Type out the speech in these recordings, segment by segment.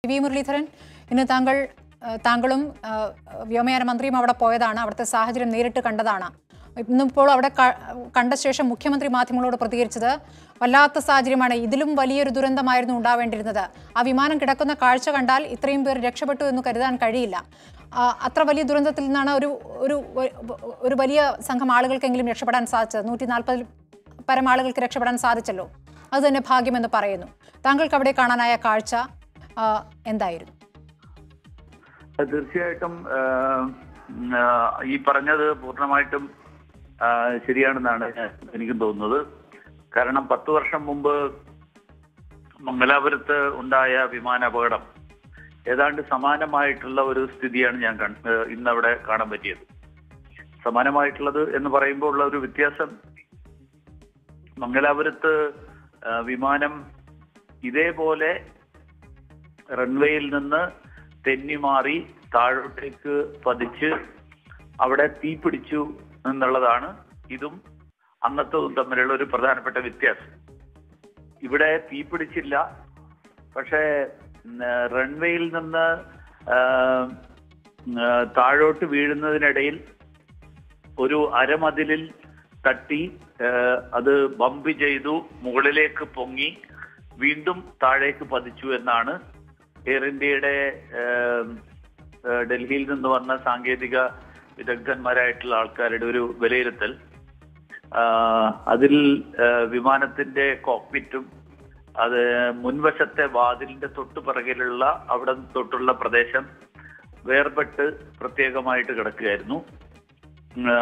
V Muraleedharan ഇന്ന് താങ്കൾ ആ, താങ്കളും ആ, വ്യോമയാന മന്ത്രിയും അവിടെ പോയതാണ് അവിടുത്തെ സാഹചര്യം നേരിട്ട് കണ്ടതാണ് ഇന്നിപ്പോൾ അവിടെ ക- കണ്ട ശേഷം മുഖ്യമന്ത്രി മാധ്യമങ്ങളോട് പ്രതികരിച്ചത് വല്ലാത്ത സാഹചര്യമാണ് ഇതിലും വലിയൊരു ദുരന്തമായിരുന്നു ഉണ്ടാവേണ്ടിയിരുന്നത് ആ വിമാനം കിടക്കുന്ന കാഴ്ച കണ്ടാൽ ഇത്രയും പേർ രക്ഷപ്പെട്ടു എന്ന് കരുതാൻ കഴിയില്ല ആ, അത്ര വലിയ ദുരന്തത്തിൽ നിന്നാണ് ഒരു ഒരു ഒരു വലിയ സംഘം ആളുകൾക്കെങ്കിലും രക്ഷപ്പെടാൻ സാധിച്ചത് നൂറ്റി നാൽപ്പതിൽ പരം ആളുകൾക്ക് രക്ഷപ്പെടാൻ സാധിച്ചല്ലോ അത് തന്നെ ഭാഗ്യമെന്ന് പറയുന്നു താങ്കൾക്ക് അവിടെ കാണാനായ കാഴ്ച ആ, എന്തായിരുന്നു അത് തീർച്ചയായിട്ടും ആ, ഉം, ആ, ഈ പറഞ്ഞത് പൂർണ്ണമായിട്ടും ആ, ശരിയാണെന്നാണ് ഞാൻ- എനിക്കും തോന്നുന്നത് കാരണം പത്ത് വർഷം മുമ്പ് മംഗലാപുരത്ത് ഉണ്ടായ വിമാന അപകടം ഏതാണ്ട് സമാനമായിട്ടുള്ള ഒരു സ്ഥിതിയാണ് ഞാൻ കണ്ട ഇന്നവിടെ കാണാൻ പറ്റിയത് സമാനമായിട്ടുള്ളത് എന്ന് പറയുമ്പോൾ ഉള്ള ഒരു വ്യത്യാസം മംഗലാപുരത്ത് ആ, വിമാനം ഇതേപോലെ റൺവേയിൽ നിന്ന് തെന്നിമാറി താഴോട്ടേക്ക് പതിച്ച് അവിടെ തീ പിടിച്ചു എന്നുള്ളതാണ് ഇതും അന്നത്തതും തമ്മിലുള്ള ഒരു പ്രധാനപ്പെട്ട വ്യത്യാസം ഇവിടെ തീ പിടിച്ചില്ല പക്ഷേ ഉം, റൺവേയിൽ നിന്ന് ആ, ഉം, ആ, താഴോട്ട് വീഴുന്നതിനിടയിൽ ഒരു അരമതിലിൽ തട്ടി ആ, അത് ബമ്പ് ചെയ്തു മുകളിലേക്ക് പൊങ്ങി വീണ്ടും താഴേക്ക് പതിച്ചു എന്നാണ് എയർ ഇന്ത്യയുടെ ആ, ആ, ഡൽഹിയിൽ നിന്ന് വന്ന സാങ്കേതിക വിദഗ്ധന്മാരായിട്ടുള്ള ആൾക്കാരുടെ ഒരു വിലയിരുത്തൽ ആ, അതിൽ ആ, വിമാനത്തിന്റെ കോക്പിറ്റും അത് മുൻവശത്തെ വാതിലിന്റെ തൊട്ടു പിറകിലുള്ള അവിടെ തൊട്ടുള്ള പ്രദേശം വേർപെട്ട് പ്രത്യേകമായിട്ട് കിടക്കുകയായിരുന്നു ആ,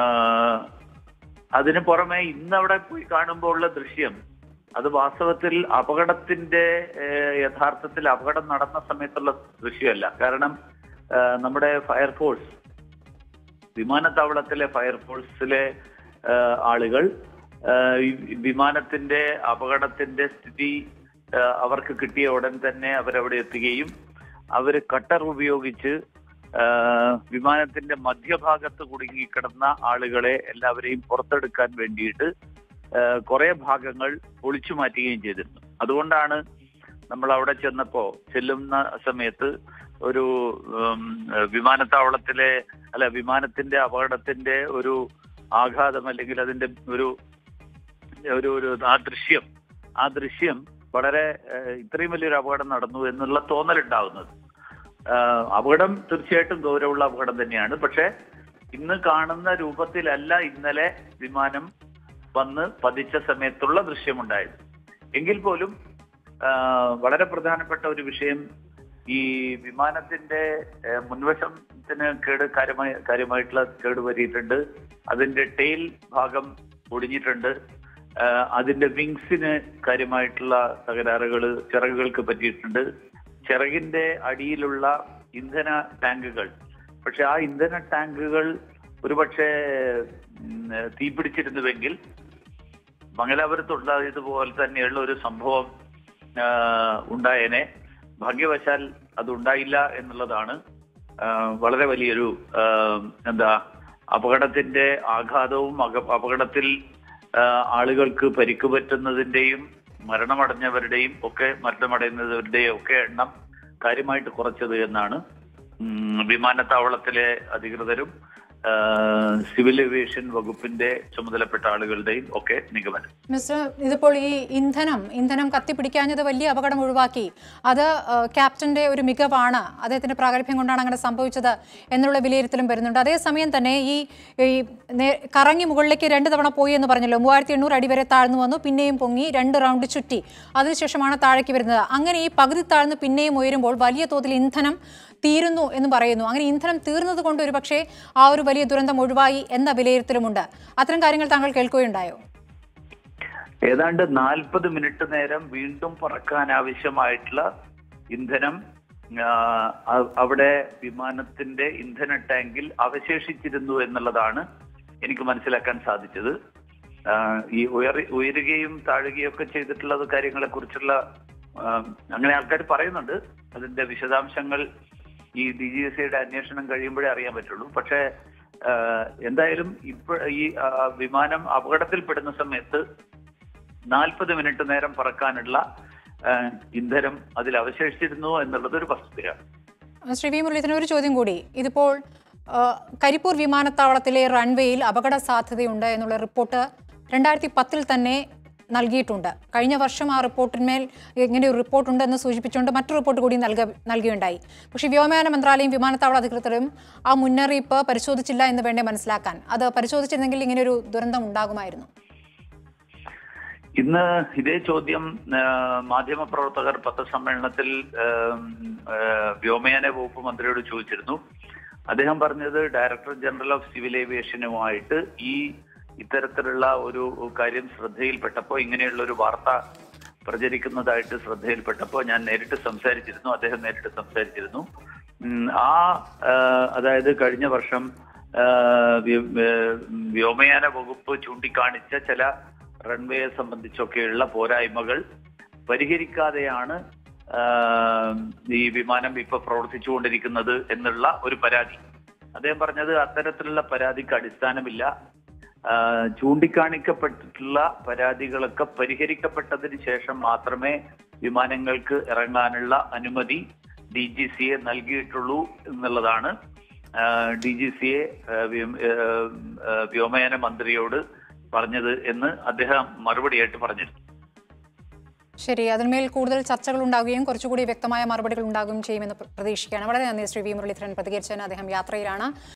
അതിന് പുറമെ ഇന്ന് അവിടെ പോയി കാണുമ്പോൾ ഉള്ള ദൃശ്യം അത് വാസ്തവത്തിൽ അപകടത്തിന്റെ ഏഹ്, യഥാർത്ഥത്തിൽ അപകടം നടന്ന സമയത്തുള്ള ദൃശ്യമല്ല കാരണം ആ, നമ്മുടെ ഫയർഫോഴ്സ് വിമാനത്താവളത്തിലെ ഫയർഫോഴ്സിലെ ആ, ആളുകൾ ആ, ഈ വിമാനത്തിന്റെ അപകടത്തിന്റെ സ്ഥിതി ആ, അവർക്ക് കിട്ടിയ ഉടൻ തന്നെ അവരവിടെ എത്തുകയും അവര് കട്ടർ ഉപയോഗിച്ച് ആ, വിമാനത്തിന്റെ മധ്യഭാഗത്ത് കുടുങ്ങിക്കിടന്ന ആളുകളെ എല്ലാവരെയും പുറത്തെടുക്കാൻ വേണ്ടിയിട്ട് ആ, കുറെ ഭാഗങ്ങൾ പൊളിച്ചു മാറ്റുകയും ചെയ്തിരുന്നു അതുകൊണ്ടാണ് നമ്മൾ അവിടെ ചെന്നപ്പോ ചെല്ലുന്ന സമയത്ത് ഒരു ഉം, വിമാനത്താവളത്തിലെ അല്ല വിമാനത്തിന്റെ അപകടത്തിന്റെ ഒരു ആഘാതം അല്ലെങ്കിൽ അതിന്റെ ഒരു ഒരു ഒരു ആ ദൃശ്യം ആ ദൃശ്യം വളരെ ഏഹ്, ഇത്രയും വലിയൊരു അപകടം നടന്നു എന്നുള്ള തോന്നലുണ്ടാവുന്നത് ആഹ്, അപകടം തീർച്ചയായിട്ടും ഗൗരവമുള്ള അപകടം തന്നെയാണ് പക്ഷെ ഇന്ന് കാണുന്ന രൂപത്തിലല്ല ഇന്നലെ വിമാനം വന്ന് പതിച്ച സമയത്തുള്ള ദൃശ്യമുണ്ടായത് എങ്കിൽ പോലും ആഹ്, വളരെ പ്രധാനപ്പെട്ട ഒരു വിഷയം ഈ വിമാനത്തിന്റെ ഏഹ്, മുൻവശത്തിന് കേട് കാര്യമായി കാര്യമായിട്ടുള്ള കേട് പറ്റിയിട്ടുണ്ട് അതിന്റെ ടെയിൽ ഭാഗം ഒടിഞ്ഞിട്ടുണ്ട് ആഹ്, അതിന്റെ വിങ്സിന് കാര്യമായിട്ടുള്ള തകരാറുകൾ ചിറകുകൾക്ക് പറ്റിയിട്ടുണ്ട് ചിറകിന്റെ അടിയിലുള്ള ഇന്ധന ടാങ്കുകൾ പക്ഷെ ആ ഇന്ധന ടാങ്കുകൾ ഒരുപക്ഷെ ഉം, തീപിടിച്ചിരുന്നുവെങ്കിൽ മംഗലാപുരത്തുണ്ടായതുപോലെ തന്നെയുള്ള ഒരു സംഭവം ആ, ഉണ്ടായേനെ ഭാഗ്യവശാൽ അത് ഉണ്ടായില്ല എന്നുള്ളതാണ് ആ, വളരെ വലിയൊരു ആ, എന്താ അപകടത്തിന്റെ ആഘാതവും അക- അപകടത്തിൽ ആ, ആളുകൾക്ക് പരിക്ക് പറ്റുന്നതിന്റെയും മരണമടഞ്ഞവരുടെയും ഒക്കെ മരണമടയുന്നവരുടെയും ഒക്കെ എണ്ണം കാര്യമായിട്ട് കുറച്ചത് എന്നാണ് ഉം, വിമാനത്താവളത്തിലെ അധികൃതരും ആ, സിവിൽ ഏവിയേഷൻ വകുപ്പിന്റെ ചുമതലപ്പെട്ട ആളുകളുടെയും ഒക്കെ നിഗമനം മിസ്റ്റർ ഇതിപ്പോൾ ഈ ഇന്ധനം ഇന്ധനം കത്തിപ്പിടിക്കാഞ്ഞത് വലിയ അപകടം ഒഴിവാക്കി അത് ആ, ക്യാപ്റ്റന്റെ ഒരു മികവാണ് അദ്ദേഹത്തിന്റെ പ്രാഗൽഭ്യം കൊണ്ടാണ് അങ്ങനെ സംഭവിച്ചത് എന്നുള്ള വിലയിരുത്തലും വരുന്നുണ്ട് അതേസമയം തന്നെ ഈ ഈ നേ- കറങ്ങി മുകളിലേക്ക് രണ്ട് തവണ പോയി എന്ന് പറഞ്ഞല്ലോ മൂവായിരത്തി എണ്ണൂറ് അടി വരെ താഴ്ന്നു വന്നു പിന്നെയും പൊങ്ങി രണ്ട് റൗണ്ട് ചുറ്റി അതിനുശേഷമാണ് താഴേക്ക് വരുന്നത് അങ്ങനെ ഈ പകുതി താഴ്ന്ന് പിന്നെയും ഉയരുമ്പോൾ വലിയ തോതിൽ ഇന്ധനം തീരുന്നു എന്ന് പറയുന്നു അങ്ങനെ ഇന്ധനം തീർന്നത് കൊണ്ട് ഒരു പക്ഷേ ആ ഒരു വലിയ ദുരന്തം ഒഴിവായി എന്ന വിലയിരുത്തലുമുണ്ട് അത്തരം കാര്യങ്ങൾ താങ്കൾ കേൾക്കുകയുണ്ടായോ ഏതാണ്ട് നാൽപ്പത് മിനിറ്റ് നേരം വീണ്ടും പറക്കാൻ ആവശ്യമായിട്ടുള്ള ഇന്ധനം ആ, അ- അവിടെ വിമാനത്തിന്റെ ഇന്ധന ടാങ്കിൽ അവശേഷിച്ചിരുന്നു എന്നുള്ളതാണ് എനിക്ക് മനസ്സിലാക്കാൻ സാധിച്ചത് ആ, ഈ ഉയർ ഉയരുകയും താഴുകയും ഒക്കെ ചെയ്തിട്ടുള്ള കാര്യങ്ങളെ കുറിച്ചുള്ള അങ്ങനെ ആൾക്കാർ പറയുന്നുണ്ട് അതിന്റെ വിശദാംശങ്ങൾ ഈ ഡി ജി എസ് സിയുടെ അന്വേഷണം കഴിയുമ്പോഴേ അറിയാൻ പറ്റുള്ളൂ പക്ഷേ ആ, എന്തായാലും ഇപ്പൊ ഈ ആ, വിമാനം അപകടത്തിൽപ്പെടുന്ന സമയത്ത് നാൽപ്പത് മിനിറ്റ് നേരം പറക്കാനുള്ള ഏഹ്, ഇന്ധനം അതിൽ അവശേഷിച്ചിരുന്നു എന്നുള്ളത് ഒരു വസ്തുതയാണ് ശ്രീ വി മുരളീധരൻ ഒരു ചോദ്യം കൂടി ഇതിപ്പോൾ ആ, കരിപ്പൂർ വിമാനത്താവളത്തിലെ റൺവേയിൽ അപകട സാധ്യതയുണ്ട് എന്നുള്ള റിപ്പോർട്ട് രണ്ടായിരത്തി പത്തിൽ തന്നെ നൽകിയിട്ടുണ്ട് കഴിഞ്ഞ വർഷം ആ റിപ്പോർട്ടിന്മേൽ ഇങ്ങനെ ഒരു റിപ്പോർട്ടുണ്ട് എന്ന് സൂചിപ്പിച്ചുകൊണ്ട് മറ്റൊരു റിപ്പോർട്ട് കൂടി നൽക നൽകുകയുണ്ടായി പക്ഷേ വ്യോമയാന മന്ത്രാലയം വിമാനത്താവള അധികൃതരും ആ മുന്നറിയിപ്പ് പരിശോധിച്ചില്ല എന്ന് വേണ്ടേ മനസ്സിലാക്കാൻ അത് പരിശോധിച്ചിരുന്നെങ്കിൽ ഇങ്ങനെ ഒരു ദുരന്തം ഉണ്ടാകുമായിരുന്നു ഇന്ന് ഇതേ ചോദ്യം ആ, മാധ്യമപ്രവർത്തകർ പത്രസമ്മേളനത്തിൽ ആം, ആ, വ്യോമയാന വകുപ്പ് മന്ത്രിയോട് ചോദിച്ചിരുന്നു അദ്ദേഹം പറഞ്ഞത് ഡയറക്ടർ ജനറൽ ഓഫ് സിവിൽ ഏവിയേഷനുമായിട്ട് ഈ ഇത്തരത്തിലുള്ള ഒരു കാര്യം ശ്രദ്ധയിൽപ്പെട്ടപ്പോൾ ഇങ്ങനെയുള്ള ഒരു വാർത്ത പ്രചരിക്കുന്നതായിട്ട് ശ്രദ്ധയിൽപ്പെട്ടപ്പോൾ ഞാൻ നേരിട്ട് സംസാരിച്ചിരുന്നു അദ്ദേഹം നേരിട്ട് സംസാരിച്ചിരുന്നു ഉം, ആ ആ, അതായത് കഴിഞ്ഞ വർഷം ആ, വ്യോ- ഏ, വ്യോമയാന വകുപ്പ് ചൂണ്ടിക്കാണിച്ച ചില റൺവേയെ സംബന്ധിച്ചൊക്കെയുള്ള പോരായ്മകൾ പരിഹരിക്കാതെയാണ് ആ, ഈ വിമാനം ഇപ്പൊ പ്രവർത്തിച്ചുകൊണ്ടിരിക്കുന്നത് എന്നുള്ള ഒരു പരാതി അദ്ദേഹം പറഞ്ഞത് അത്തരത്തിലുള്ള പരാതിക്ക് അടിസ്ഥാനമില്ല ആ, ചൂണ്ടിക്കാണിക്കപ്പെട്ടിട്ടുള്ള പരാതികളൊക്കെ പരിഹരിക്കപ്പെട്ടതിന് ശേഷം മാത്രമേ വിമാനങ്ങൾക്ക് ഇറങ്ങാനുള്ള അനുമതി ഡി ജി സി എ നൽകിയിട്ടുള്ളൂ എന്നുള്ളതാണ് ഡി ജി സി എ വ്യോമയാന മന്ത്രിയോട് പറഞ്ഞത് എന്ന് അദ്ദേഹം മറുപടിയായിട്ട് പറഞ്ഞിരുന്നു ശരി അതിന്മേൽ കൂടുതൽ ചർച്ചകൾ ഉണ്ടാവുകയും കുറച്ചുകൂടി വ്യക്തമായ മറുപടികൾ ഉണ്ടാകുകയും ചെയ്യുമെന്ന് പ്ര- പ്രതീക്ഷിക്കുകയാണ് വളരെ നന്ദി ശ്രീ വി മുരളീധരൻ പ്രതികരിച്ചതിന് അദ്ദേഹം യാത്രയിലാണ്